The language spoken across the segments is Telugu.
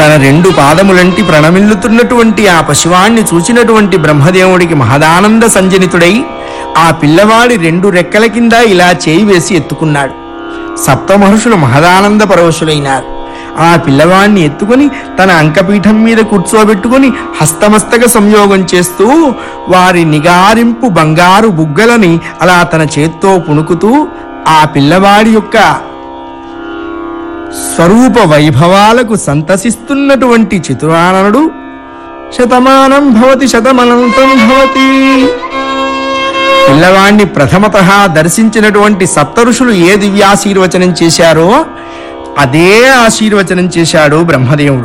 తన రెండు పాదములంటి ప్రణమిల్లుతున్నటువంటి ఆ పశువాణ్ణి చూచినటువంటి బ్రహ్మదేవుడికి మహదానంద సంజనితుడై ఆ పిల్లవాడి రెండు రెక్కల కింద ఇలా చేయి వేసి ఎత్తుకున్నాడు సప్త మహర్షులు మహదానంద పరవశులైనారు ఆ పిల్లవాణ్ణి ఎత్తుకొని తన అంకపీఠం మీద కూర్చోబెట్టుకొని హస్తమస్తక సంయోగం చేస్తూ వారి నిగారింపు బంగారు బుగ్గలని అలా తన చేత్తో పుణుకుతూ ఆ పిల్లవాడి యొక్క స్వరూప వైభవాలకు సంతసిస్తున్నటువంటి చితురాననుడు శతమానం భవతి శతమనంతం భవతి పిల్లవాణ్ణి ప్రథమత దర్శించినటువంటి సప్తఋషులు ఏ దివ్యాశీర్వచనం చేశారో అదే ఆశీర్వచనం చేశాడు బ్రహ్మదేవుడు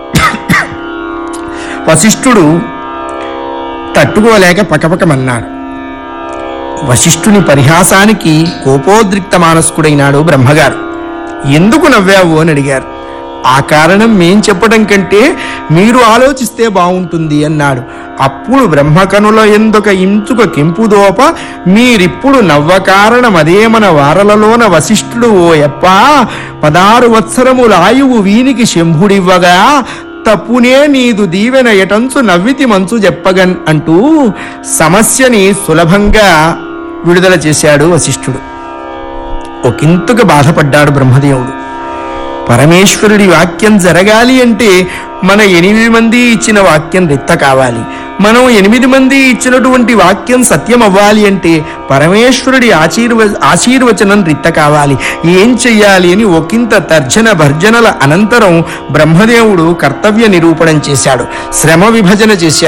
వశిష్ఠుడు తట్టుకోలేక పకపకమన్నాడు వశిష్ఠుని పరిహాసానికి కోపోద్రిక్త మానస్కుడైనాడు బ్రహ్మగారు ఎందుకు నవ్వావు అని అడిగారు ఆ కారణం మేం చెప్పడం కంటే మీరు ఆలోచిస్తే బాగుంటుంది అన్నాడు అప్పుడు బ్రహ్మకనుల ఎందుక ఇంచుక కెంపుదోప మీరిప్పుడు నవ్వ కారణం అదే మన వారలలోన వశిష్ఠుడు ఓ యప్ప పదారు వత్సరముల ఆయువు వీనికి శంభుడివ్వగా తప్పునే నీదు దీవెన ఎటంచు నవ్వితి మంచు చెప్పగన్ అంటూ సమస్యని సులభంగా విడుదల చేశాడు వశిష్ఠుడు ఒకంతగా బాధపడ్డాడు బ్రహ్మదేవుడు పరమేశ్వరుడి వాక్యం జరగాలి అంటే మన ఎనిమిది మంది ఇచ్చిన వాక్యం రిత్త కావాలి మనం ఎనిమిది మంది ఇచ్చినటువంటి వాక్యం సత్యం అవ్వాలి అంటే పరమేశ్వరుడి ఆశీర్వ ఆశీర్వచనం రిత్త కావాలి ఏం చెయ్యాలి అని ఒకంత తర్జన భర్జనల అనంతరం బ్రహ్మదేవుడు కర్తవ్య నిరూపణం చేశాడు శ్రమ విభజన చేశాడు